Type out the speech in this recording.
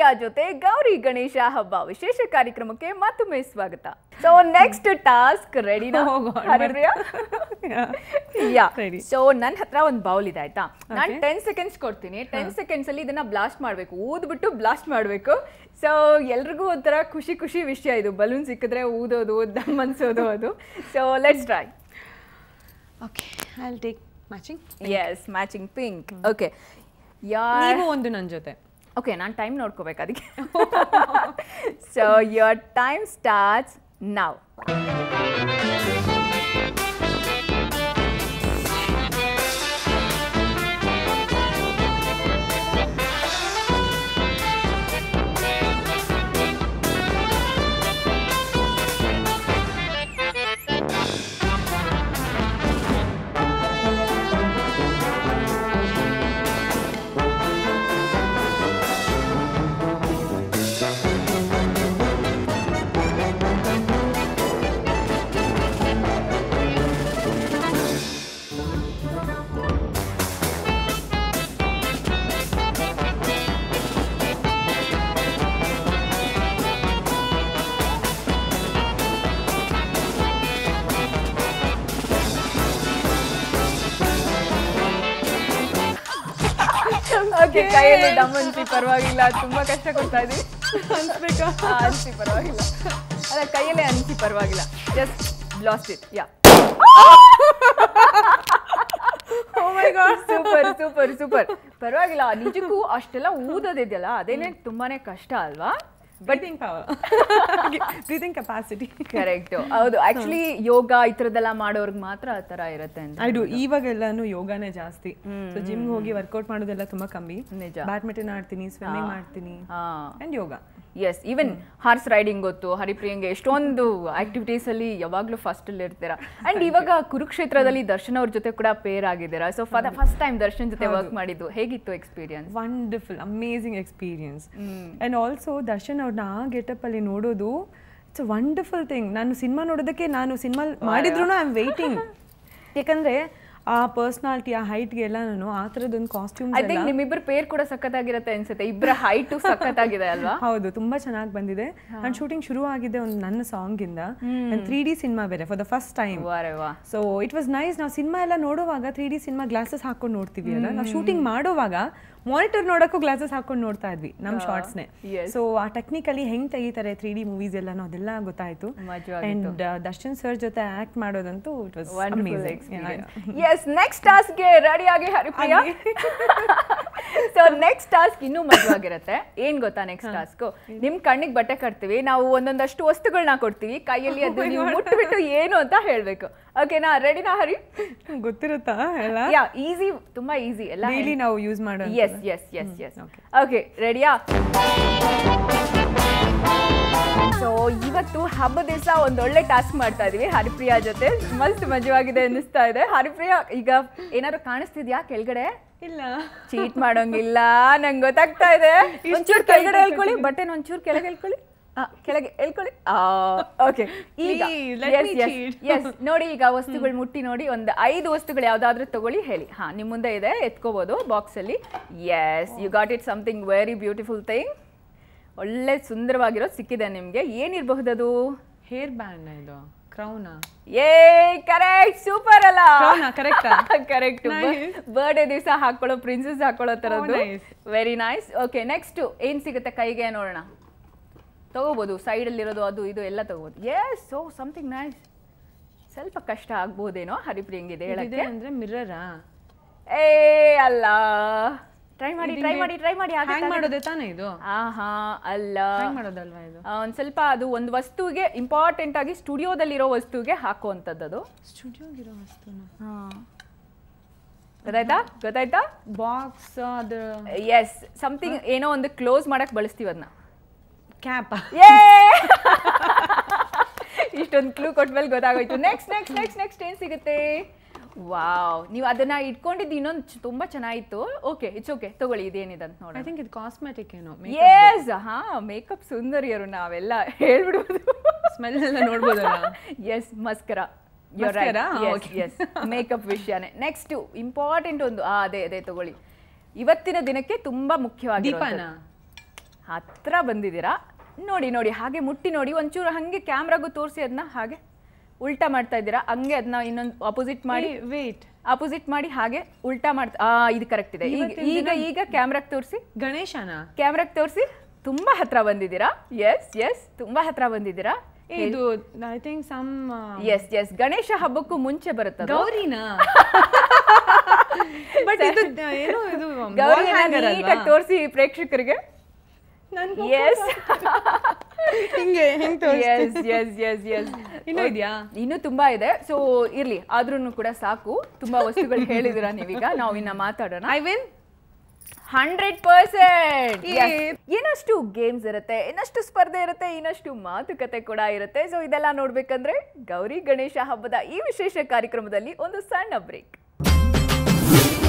ಹರಿಪ್ರಿಯಾ ಜೊತೆ ಗೌರಿ ಗಣೇಶ ಹಬ್ಬ ವಿಶೇಷ ಕಾರ್ಯಕ್ರಮಕ್ಕೆ ಮತ್ತೊಮ್ಮೆ ಸ್ವಾಗತ ಸೊ ನೆಕ್ಸ್ಟ್ ಟಾಸ್ಕ್ ರೆಡಿನಾ Oh God, Haripriya Yeah. Yeah Ready. So ನನ್ನ ಹತ್ರ ಒಂದು ಬೌಲ್ ಇದೆ ಆಯ್ತಾ ನಾನು Okay. ಟೆನ್ ಸೆಕೆಂಡ್ಸ್ ಕೊಡ್ತೀನಿ ಟೆನ್ ಸೆಕೆಂಡ್ಸ್ ಅಲ್ಲಿ ಇದನ್ನ ಬ್ಲಾಸ್ಟ್ ಮಾಡಬೇಕು ಊದ್ಬಿಟ್ಟು ಬ್ಲಾಸ್ಟ್ ಮಾಡಬೇಕು ಸೊ ಎಲ್ರಿಗೂ ಒಂಥರ ಖುಷಿ ಖುಷಿ ವಿಷಯ ಇದು ಬಲೂನ್ ಸಿಕ್ಕಿದ್ರೆ ಊದೋದು ದಮ್ ಅನ್ಸೋದು ಅದು so let's try okay I take matching yes matching pink okay yeah ನೀವು ಒಂದು ನನ್ನ ಜೊತೆ ಓಕೆ ನಾನು ಟೈಮ್ ನೋಡ್ಕೋಬೇಕು ಅದಕ್ಕೆ ಸೊ ಯೋರ್ ಟೈಮ್ ಸ್ಟಾರ್ಟ್ಸ್ ನಾವ್ ಓಕೆ ಕೈಯಲ್ಲಿ ಡಮ್ ಅನ್ಸಿ ಪರವಾಗಿಲ್ಲ ತುಂಬಾ ಕಷ್ಟ ಕೊಡ್ತಾ ಇದೀವಿ ಅನ್ಸ್ಬೇಕಾ ಆ, ಅನ್ಸಿ ಪರವಾಗಿಲ್ಲ ಅಲ್ಲ ಕೈಯಲ್ಲೇ ಅನ್ಸಿ ಪರವಾಗಿಲ್ಲ just last it yeah oh my god super super super ಪರವಾಗಿಲ್ಲ ನಿಜಕ್ಕೂ ಅಷ್ಟೆಲ್ಲ ಊದೋದಿದೆಯಲ್ಲ ಅದೇನೆ ತುಂಬಾನೇ ಕಷ್ಟ ಅಲ್ವಾ breathing power breathing capacity correct ಹೌದು ಆಕ್ಚುಲಿ ಯೋಗ ಈ ಥರದ್ದೆಲ್ಲ ಮಾಡೋರ್ಗೆ ಮಾತ್ರ ಆ ಥರ ಇರುತ್ತೆ ಅಂತ ಐ ಡು ಇವಾಗೆಲ್ಲಾನು ಯೋಗಾನೇ ಜಾಸ್ತಿ ಸೊ ಜಿಮ್ಗೆ ಹೋಗಿ ವರ್ಕೌಟ್ ಮಾಡೋದೆಲ್ಲ ತುಂಬಾ ಕಮ್ಮಿ ನಿಜ. ಬ್ಯಾಡ್ಮಿಂಟನ್ ಆಡ್ತೀನಿ ಸ್ವಿಮ್ಮಿಂಗ್ ಮಾಡ್ತೀನಿ ಹಾ and yoga yes even horse riding ಗೊತ್ತು ಹರಿಪ್ರಿಯಂಗೆ ಎಷ್ಟೊಂದು ಆಕ್ಟಿವಿಟೀಸ್ ಅಲ್ಲಿ ಯಾವಾಗ್ಲೂ ಫಸ್ಟ್ ಅಲ್ಲಿ ಇರ್ತೀರಾ ಅಂಡ್ ಇವಾಗ ಕುರುಕ್ಷೇತ್ರದಲ್ಲಿ ದರ್ಶನ್ ಅವ್ರ ಜೊತೆ ಕೂಡ ಪೇರ್ ಆಗಿದ್ದೀರಾ so for the first time Darshan ಜೊತೆ ವರ್ಕ್ ಮಾಡಿದ್ದು ಹೇಗಿತ್ತು experience wonderful amazing experience and also Darshan ಅವ್ರನ್ನ ಆ ಗೆಟಪ್ಪಲ್ಲಿ ನೋಡೋದು ಇಟ್ಸ್ ಅ ವಂಡರ್ಫುಲ್ ಥಿಂಗ್ ನಾನು ಸಿನಿಮಾ ನೋಡೋದಕ್ಕೆ ನಾನು ಸಿನಿಮಾ ಮಾಡಿದ್ರು ಐ ಆಮ್ ವೆಯ್ಟಿಂಗ್ ಯಾಕಂದ್ರೆ ಆ ಪರ್ಸ್ನಾಲಿಟಿ ಆ ಹೈಟ್ಗೆ ಎಲ್ಲ ನಾನು ಆ ಥರದೊಂದು ಕಾಸ್ಟ್ಯೂಮ್ ಐ ಥಿಂಕ್ ನಿಮ್ಮಿಬ್ಬರ ಪೇರ್ ಕೂಡ ಸಖತ್ತಾಗಿರುತ್ತೆ ಅನ್ಸುತ್ತೆ ಇಬ್ಬರ ಹೈಟು ಸಖತ್ತಾಗಿದೆ ಅಲ್ವಾ ಹೌದು ತುಂಬಾ ಚೆನ್ನಾಗಿ ಬಂದಿದೆ ನನ್ನ ಶೂಟಿಂಗ್ ಶುರು ಆಗಿದೆ ಒಂದು ನನ್ನ ಸಾಂಗ್ ಇಂದ ತ್ರೀ ಡಿ ಸಿನಿಮಾ ಬೇರೆ ಫಾರ್ ದ ಫಸ್ಟ್ ಟೈಮ್ ವಾರೆ ವಾ ಸೊ ಇಟ್ ವಾಸ್ ನೈಸ್ ನಾವು ಸಿನಿಮಾ ಎಲ್ಲ ನೋಡುವಾಗ ತ್ರೀ ಡಿ ಸಿನಿಮಾ ಗ್ಲಾಸಸ್ ಹಾಕೊಂಡು ನೋಡ್ತೀವಿ ಅಲ್ಲ ನಾವು ಶೂಟಿಂಗ್ ಮಾಡುವಾಗ ಮಾನಿಟರ್ ನೋಡೋಕ್ಕೂ ಗ್ಲಾಸಸ್ ಹಾಕೊಂಡು ನೋಡ್ತಾ ಇದ್ವಿ ನಮ್ಮ ಶಾರ್ಟ್ಸ್ನೇ yes. ಸೊ ಆ ಟೆಕ್ನಿಕಲಿ ಹೆಂಗ್ ತೆಗಿತಾರೆ ತ್ರೀ ಡಿ ಮೂವೀಸ್ ಎಲ್ಲಾನು ಅದೆಲ್ಲ ಗೊತ್ತಾಯ್ತು ಮಜವಾಗಿತ್ತು. ಅಂಡ್ ದರ್ಶನ್ ಸರ್ ಜೊತೆ ಆಕ್ಟ್ ಮಾಡೋದಂತೂ it was wonderful experience yes next ಟಾಸ್ಕ್ಗೆ ರೆಡಿ ಆಗಿ ಹರಿಪ್ರಿಯಾ ಸೊ ನೆಕ್ಸ್ಟ್ ಟಾಸ್ಕ್ ಇನ್ನೂ ಮಜವಾಗಿರುತ್ತೆ ಏನ್ ಗೊತ್ತಾ ನೆಕ್ಸ್ಟ್ ಟಾಸ್ಕ್ ನಿಮ್ ಕಣ್ಣಿಗೆ ಬಟ್ಟೆ ಕಟ್ತೀವಿ ನಾವು ಒಂದೊಂದಷ್ಟು ವಸ್ತುಗಳನ್ನ ಕೊಡ್ತೀವಿ ಕೈಯಲ್ಲಿ ಅದು ನೀವು ಮುಟ್ಬಿಟ್ಟು ಏನು ಅಂತ ಹೇಳ್ಬೇಕು ಓಕೆನಾ ರೆಡಿನಾ ಹರಿ ಗೊತ್ತಿರುತ್ತಾ ಎಲ್ಲ ಯಾ ಈಸಿ ತುಂಬಾ ಈಸಿ ಎಲ್ಲ ಡೈಲಿ ನಾವು ಯೂಸ್ ಮಾಡೋ yes yes yes yes okay ರೆಡಿಯಾ ಸೊ ಇವತ್ತು ಹಬ್ಬ ದಿವಸ ಒಂದೊಳ್ಳೆ ಟಾಸ್ಕ್ ಮಾಡ್ತಾ ಇದೀವಿ ಹರಿಪ್ರಿಯಾ ಜೊತೆ ಮಸ್ತ್ ಮಜವಾಗಿದೆ ಅನ್ನಿಸ್ತಾ ಇದೆ ಹರಿಪ್ರಿಯಾ ಈಗ ಏನಾದ್ರು ಕಾಣಿಸ್ತಿದ್ಯಾ ಕೆಳಗಡೆ ಇಲ್ಲ ಚೀಟ್ ಮಾಡೋಂಗಿಲ್ಲ ನಂಗೆ ಗೊತ್ತಾಗ್ತಾ ಇದೆ ಒಂಚೂರು ಕೆಳಗಡೆ ಹೇಳ್ಕೊಳ್ಳಿ ಬಟ್ಟೆನ ಒಂಚೂರು ಕೆಳಗೆ ಹೇಳ್ಕೊಳ್ಳಿ ಆ, ಕೆಳಗೆ ಹೇಳ್ಕೊಳ್ಳಿ ಓಕೆ ಈಗ Please, let me cheat. Yes ನೋಡಿ ಈಗ ವಸ್ತುಗಳು ಮುಟ್ಟಿ ನೋಡಿ ಒಂದು ಐದು ವಸ್ತುಗಳು ಯಾವ್ದಾದ್ರು ತಗೊಳ್ಳಿ ಹೇಳಿ ಹಾ ನಿಮ್ಮ ಮುಂದೆ ಇದೆ ಎತ್ಕೋಬಹುದು ಬಾಕ್ಸ್ ಅಲ್ಲಿ yes you got it something very beautiful thing ಒಳ್ಳೆ ಸುಂದರವಾಗಿರೋದು ಸಿಕ್ಕಿದೆ ನಿಮ್ಗೆ ಏನಿರಬಹುದದು ಹೇರ್ ಬ್ಯಾಂಡ್ ಇದು ಕ್ರೌನಾ ಏ ಕರೆಕ್ಟ್ ಸೂಪರ್ ಅಲ್ಲ ಕ್ರೌನಾ ಕರೆಕ್ಟಾ ಕರೆಕ್ಟ್ Nice. ಬರ್ಡೇ ದಿವಸ ಹಾಕೊಳ್ಳೋ ಪ್ರಿನ್ಸಸ್ ಹಾಕೊಳ್ಳೋ ತರದ್ದು nice. Very nice okay next ಏನ್ ಸಿಗುತ್ತೆ ಕೈಗೆ ನೋಡೋಣ ತಗೋಬೋದು ಸೈಡಲ್ಲಿರೋದು ಅದು ಇದು ಎಲ್ಲ ತಗೋಬೋದು ಎಸ್ ಸೋ ಸಮಥಿಂಗ್ ನೈಸ್ ಸ್ವಲ್ಪ ಕಷ್ಟ ಆಗ್ಬೋದೇನೋ ಹರಿಪ್ರಿಯಂಗಿದೆ ಇದೆ ಹೇಳಕ್ಕೆ ಅಂದ್ರೆ ಮಿರ್ರರಾ ಏ ಅಲ್ಲ ಟ್ರೈ ಮಾಡಿ ಟ್ರೈ ಮಾಡಿ ಟ್ರೈ ಮಾಡಿ ಹ್ಯಾಂಗ್ ಮಾಡೋದೇ ತಾನೇ ಇದು ಆಹಾ ಅಲ್ಲ ಹ್ಯಾಂಗ್ ಮಾಡೋದಲ್ವಾ ಇದು ಆ, ಒಂದ್ ಸ್ವಲ್ಪ ಅದು ಒಂದು ವಸ್ತುಗೆ ಇಂಪಾರ್ಟೆಂಟ್ ಆಗಿ ಸ್ಟುಡಿಯೋದಲ್ಲಿರೋ ವಸ್ತುಗೆ ಹಾಕುವಂಥದ್ದು ಸ್ಟುಡಿಯೋಗಿರೋ ವಸ್ತುನ ಗೊತ್ತಾಯ್ತಾ ಗೊತ್ತಾಯ್ತಾ ಬಾಕ್ಸ್ ಅದು ಎಸ್ ಸಮಥಿಂಗ್ ಏನೋ ಒಂದು ಕ್ಲೋಸ್ ಮಾಡಕ್ ಬಳಸ್ತೀವಿ ಅದನ್ನ ಕ್ಯಾಪ್ ಏ ಇಷ್ಟೊಂದು ಕ್ಲೂ ಕೊಟ್ಮೇಲೆ ಗೊತ್ತಾಗೋಯ್ತು ನೆಕ್ಸ್ಟ್ ನೆಕ್ಸ್ಟ್ ನೆಕ್ಸ್ಟ್ ನೆಕ್ಸ್ಟ್ ಏನ್ ಸಿಗುತ್ತೆ ವಾವ್ ನೀವು ಅದನ್ನ ಇಟ್ಕೊಂಡಿದ್ದು ಇನ್ನೊಂದು ತುಂಬಾ ಚೆನ್ನಾಗಿತ್ತು ಓಕೆ ಇಟ್ಸ್ ಓಕೆ ತಗೊಳ್ಳಿ ಇದೇನಿದೆ ಅಂತ ಐ ನೋಡೋಣ ಥಿಂಕ್ ಇದು ಕಾಸ್ಮೆಟಿಕ್ ಏನೋ ಎಸ್ ಹಾ ಮೇಕಪ್ ಸುಂದರಿಯರು ನಾವೆಲ್ಲ ಹೇಳ್ಬಿಡ್ಬೋದು ಸ್ಮೆಲ್ ಎಲ್ಲ ನೋಡ್ಬೋದಲ್ಲ ಎಸ್ ಮಸ್ಕರ Mascara? ಹಾ, okay. ಎಸ್ ಮೇಕಪ್ ವಿಷಯನೇ ನೆಕ್ಸ್ಟ್ ಇಂಪಾರ್ಟೆಂಟ್ ಒಂದು ಆ, ಅದೇ ಅದೇ ತಗೊಳ್ಳಿ ಇವತ್ತಿನ ದಿನಕ್ಕೆ ತುಂಬಾ ಮುಖ್ಯವಾಗಿ ದೀಪಾನ ಹತ್ರ ಬಂದಿದ್ದೀರಾ ನೋಡಿ ನೋಡಿ ಹಾಗೆ ಮುಟ್ಟಿ ನೋಡಿ ಒಂಚೂರು ಹಾಗೆ ಕ್ಯಾಮ್ರಾಗೂ ತೋರಿಸಿ ಅದನ್ನ ಹಾಗೆ ಉಲ್ಟಾ ಮಾಡ್ತಾ ಇದ್ದೀರಾ ಹಂಗೆ ಅದನ್ನ ಇನ್ನೊಂದು ಅಪೋಸಿಟ್ ಮಾಡಿ ವೇಟ್ ಅಪೋಸಿಟ್ ಮಾಡಿ ಹಾಗೆ ಉಲ್ಟಾ ಮಾಡ್ತಾ ಆ ಇದು ಕರೆಕ್ಟ್ ಇದೆ ಈಗ ಈಗ ಈಗ ಕ್ಯಾಮ್ರಾಗೆ ತೋರಿಸಿ ಗಣೇಶನ ಕ್ಯಾಮ್ರಾಗೆ ತೋರಿಸಿ ತುಂಬಾ ಹತ್ರ ಬಂದಿದ್ದೀರಾ ಎಸ್ ಎಸ್ ತುಂಬಾ ಹತ್ರ ಬಂದಿದ್ದೀರಾ ಇದು I think some yes yes Ganesha ಹಬ್ಬಕ್ಕೂ ಮುಂಚೆ ಬರುತ್ತದೆ ಗೌರಿನಾ ಬಟ್ ಇದು ದ- ಏನೋ ಇದು ಗೌರಿ wall hanger ಅಲ್ವಾ? ನೀಟಾಗಿ ತೋರಿಸಿ ಪ್ರೇಕ್ಷಕರಿಗೆ ನನ್ಗೂ ಎಸ್ ಹಿಂಗೆ ಹೆಂಗ್ ತೋರಿಸ್ತಿ? ಎಸ್ ಎಸ್ ಎಸ್ ಎಸ್ ಇನ್ನೂ ಇದ್ಯಾ ಇನ್ನೂ ತುಂಬಾ ಇದೆ ಸೊ ಇರ್ಲಿ ಆದ್ರೂ ಕೂಡ ಸಾಕು ತುಂಬಾ ವಸ್ತುಗಳು ಹೇಳಿದಿರಾ ನೀವೀಗ ನಾವು ಇನ್ನ ಮಾತಾಡೋಣ I win hundred percent Yay. ಇನ್ನಷ್ಟು ಗೇಮ್ಸ್ ಇರುತ್ತೆ ಇನ್ನಷ್ಟು ಸ್ಪರ್ಧೆ ಇರುತ್ತೆ ಇನ್ನಷ್ಟು ಮಾತುಕತೆ ಕೂಡ ಇರುತ್ತೆ ಸೊ ಇದೆಲ್ಲ ನೋಡ್ಬೇಕಂದ್ರೆ ಗೌರಿ ಗಣೇಶ ಹಬ್ಬದ ಈ ವಿಶೇಷ ಕಾರ್ಯಕ್ರಮದಲ್ಲಿ ಒಂದು ಸಣ್ಣ ಬ್ರೇಕ್